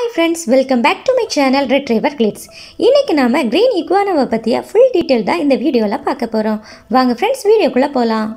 friends welcome back to my channel red river glitz இன்னைக்கு நாம green இக்வானாவை பற்றிய ஃபுல் டீட்டெயில் தான் இந்த வீடியோவில் பார்க்க போகிறோம் வாங்க ஃப்ரெண்ட்ஸ் வீடியோக்குள்ளே போகலாம்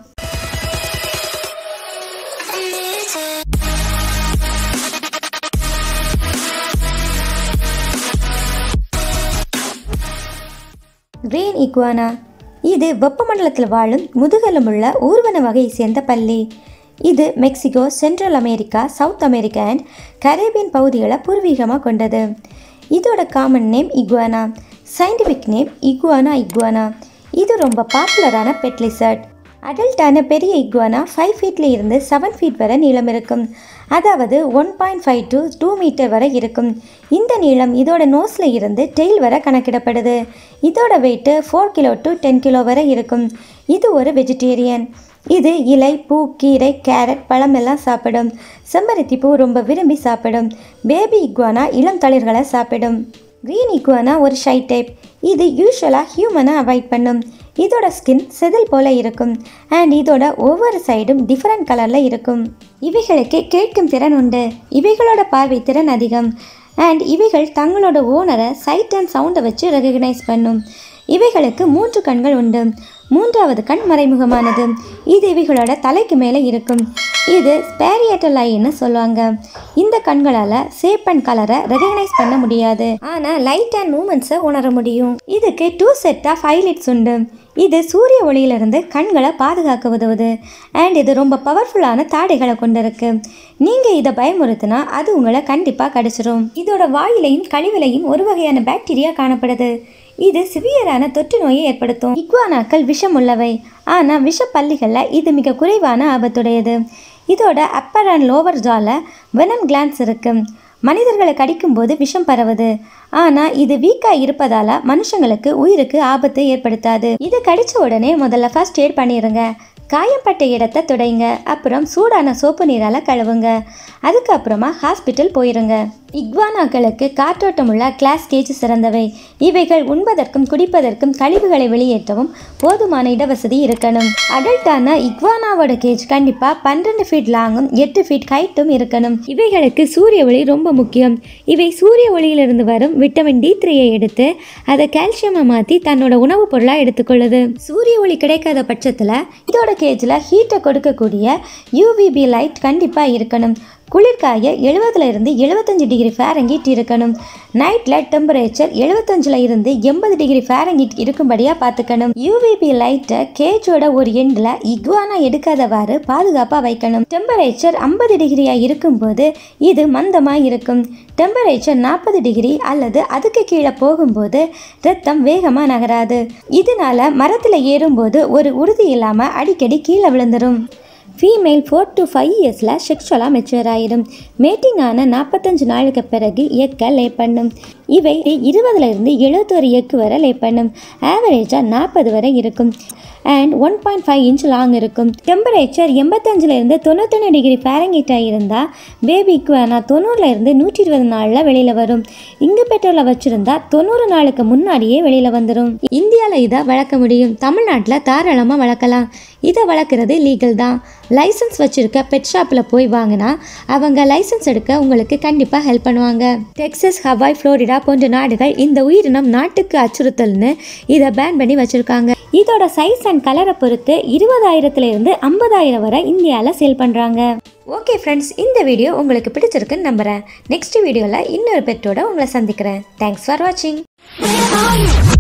கிரீன் இக்வானா இது வெப்பமண்டலத்தில் வாழும் முதுகெலும்புள்ள ஊர்வன வகையை சேர்ந்த பல்லி இது Mexico central America south America and Caribbean பகுதிகளை பூர்வீகமாக கொண்டது இதோட common name iguana scientific name iguana iguana இது ரொம்ப பாப்புலரான பெட் லிசர்ட் அடல்ட்டான பெரிய இக்வானா ஃபைவ் ஃபீட்ல இருந்து செவன் ஃபீட் வரை நீளம் இருக்கும் அதாவது one point five to two metre வரை இருக்கும் இந்த நீளம் இதோட நோஸில் இருந்து டெய்ல் வரை கணக்கிடப்படுது இதோட weight four kilo to ten kilo வரை இருக்கும் இது ஒரு வெஜிடேரியன் இது இலை பூ கீரை கேரட் பழம் எல்லாம் சாப்பிடும் செம்பருத்தி பூ ரொம்ப விரும்பி சாப்பிடும் பேபி இக்வானா இளம் தளிர்களை சாப்பிடும் க்ரீன் இக்வானா ஒரு ஷை டைப் இது யூஸ்வலாக ஹியூமனை அவாய்ட் பண்ணும் இதோட ஸ்கின் செதில் போல இருக்கும் அண்ட் இதோட ஒவ்வொரு சைடும் டிஃப்ரெண்ட் கலரில் இருக்கும் இவைகளுக்கு கேட்கும் திறன் உண்டு இவைகளோட பார்வை திறன் அதிகம் அண்ட் இவைகள் தங்களோட ஓனரை சைட் அண்ட் சவுண்டை வச்சு ரெகக்னைஸ் பண்ணும் இவைகளுக்கு மூன்று கண்கள் உண்டு மூன்றாவது கண் மறைமுகமானது இது இவைகளோட தலைக்கு மேலே இருக்கும் இது ஸ்பேரியட்டல் ஐன்னு சொல்லுவாங்க இந்த கண்களால் ஷேப் அண்ட் கலரை ரெகக்னைஸ் பண்ண முடியாது ஆனால் லைட் அண்ட் மூமெண்ட்ஸை உணர முடியும் இதுக்கு டூ செட் ஆஃப் ஹைலைட்ஸ் உண்டு இது சூரிய ஒளியிலிருந்து கண்களை பாதுகாக்க உதவுது அண்ட் இது ரொம்ப பவர்ஃபுல்லான தாடைகளை கொண்டிருக்கு நீங்கள் இதை பயமுறுத்தினா அது உங்களை கண்டிப்பாக கடிச்சிரும் இதோட வாயிலையும் கழிவிலையும் ஒரு வகையான பாக்டீரியா காணப்படுது இது சிவியரான தொற்று நோயை ஏற்படுத்தும் இக்வானாக்கள் விஷம் உள்ளவை ஆனால் விஷப்பல்லிகளில் இது மிக குறைவான ஆபத்துடையது இதோட அப்பர் அண்ட் லோவர் ஜால வெனம் கிளான்ஸ் இருக்கு மனிதர்களை கடிக்கும்போது விஷம் பரவுது ஆனால் இது வீக்காக இருப்பதால் மனுஷங்களுக்கு உயிருக்கு ஆபத்தை ஏற்படுத்தாது இது கடிச்ச உடனே முதல்ல ஃபர்ஸ்ட் எய்ட் பண்ணிடுங்க காயம்பட்ட இடத்தை துடைங்க அப்புறம் சூடான சோப்பு நீரால் கழுவுங்க அதுக்கப்புறமா ஹாஸ்பிட்டல் போயிருங்க இக்வானாக்களுக்கு காற்றோட்டமுள்ள கிளாஸ் கேஜ் சிறந்தவை இவைகள் உண்பதற்கும் குடிப்பதற்கும் கழிவுகளை வெளியேற்றவும் போதுமான இடவசதி இருக்கணும் அடல்ட்டான இக்வானாவோட கேஜ் கண்டிப்பாக பன்னிரெண்டு ஃபீட் லாங்கும் எட்டு ஃபீட் ஹைட்டும் இருக்கணும் இவைகளுக்கு சூரிய ஒளி ரொம்ப முக்கியம் இவை சூரிய ஒளியிலிருந்து வரும் விட்டமின் டி த்ரீயை எடுத்து அதை கால்சியமை மாற்றி தன்னோட உணவுப் பொருளாக எடுத்துக்கொள்ளுது சூரிய ஒளி கிடைக்காத பட்சத்தில் இதோட கேஜில் ஹீட்டை கொடுக்கக்கூடிய யூவிபி லைட் கண்டிப்பாக இருக்கணும் குளிர்காய எழுபதுல இருந்து எழுபத்தஞ்சு டிகிரி ஃபேரங்கீட் இருக்கணும் நைட்டில் டெம்பரேச்சர் எழுபத்தஞ்சில் இருந்து எண்பது டிகிரி ஃபேரங்கீட் இருக்கும்படியாக பார்த்துக்கணும் யூவிபி லைட்டை கேஜோட ஒரு எண்டில் இக்வானா எடுக்காதவாறு பாதுகாப்பாக வைக்கணும் டெம்பரேச்சர் ஐம்பது டிகிரியாக இருக்கும்போது இது மந்தமாக இருக்கும் டெம்பரேச்சர் நாற்பது டிகிரி அல்லது அதுக்கு கீழே போகும்போது ரத்தம் வேகமாக நகராது இதனால மரத்தில் ஏறும்போது ஒரு உறுதி இல்லாமல் அடிக்கடி கீழே விழுந்துரும் ஃபீமேல் ஃபோர் டு ஃபைவ் இயர்ஸில் செக்ஷுவலாக மெச்சூர் ஆயிடும் மேட்டிங் ஆன நாற்பத்தஞ்சு நாளுக்கு பிறகு எக்க லே பண்ணும் இவை இருபதுலேருந்து எழுபத்தோரு எக்கு வரை லே பண்ணும் ஆவரேஜாக நாற்பது வரை இருக்கும் and one point five inch long இருக்கும் டெம்பரேச்சர் எண்பத்தஞ்சிலேருந்து தொண்ணூத்தொன்று டிகிரி ஃபேரங்கீட்டாக இருந்தால் பேபிக்கு வேணால் தொண்ணூறுலேருந்து நூற்றி இருபது நாளில் வெளியில் வரும் இங்கு பெட்ரோலில் வச்சுருந்தா தொண்ணூறு நாளுக்கு முன்னாடியே வெளியில் வந்துடும் இந்தியாவில் இதை வளர்க்க முடியும் தமிழ்நாட்டில் தாராளமாக வளர்க்கலாம் இதை வளர்க்குறது லீகல் தான் லைசன்ஸ் வச்சுருக்க பெட் ஷாப்பில் போய் வாங்கினா அவங்க லைசன்ஸ் எடுக்க உங்களுக்கு கண்டிப்பாக ஹெல்ப் பண்ணுவாங்க டெக்ஸஸ் ஹவாய் ஃப்ளோரிடா போன்ற நாடுகள் இந்த உயிரினம் நாட்டுக்கு அச்சுறுத்தல்னு இதை பேன் பண்ணி வச்சுருக்காங்க இதோட சைஸ் அண்ட் கலரை பொறுத்து இருபதாயிரத்துலேருந்து ஐம்பதாயிரம் வரை இந்தியாவில் சேல் பண்ணுறாங்க ஓகே ஃப்ரெண்ட்ஸ் இந்த வீடியோ உங்களுக்கு பிடிச்சிருக்குன்னு நம்புகிறேன் நெக்ஸ்ட் வீடியோவில் இன்னொரு பெட்டோட உங்களை சந்திக்கிறேன் தேங்க்ஸ் ஃபார் வாட்சிங்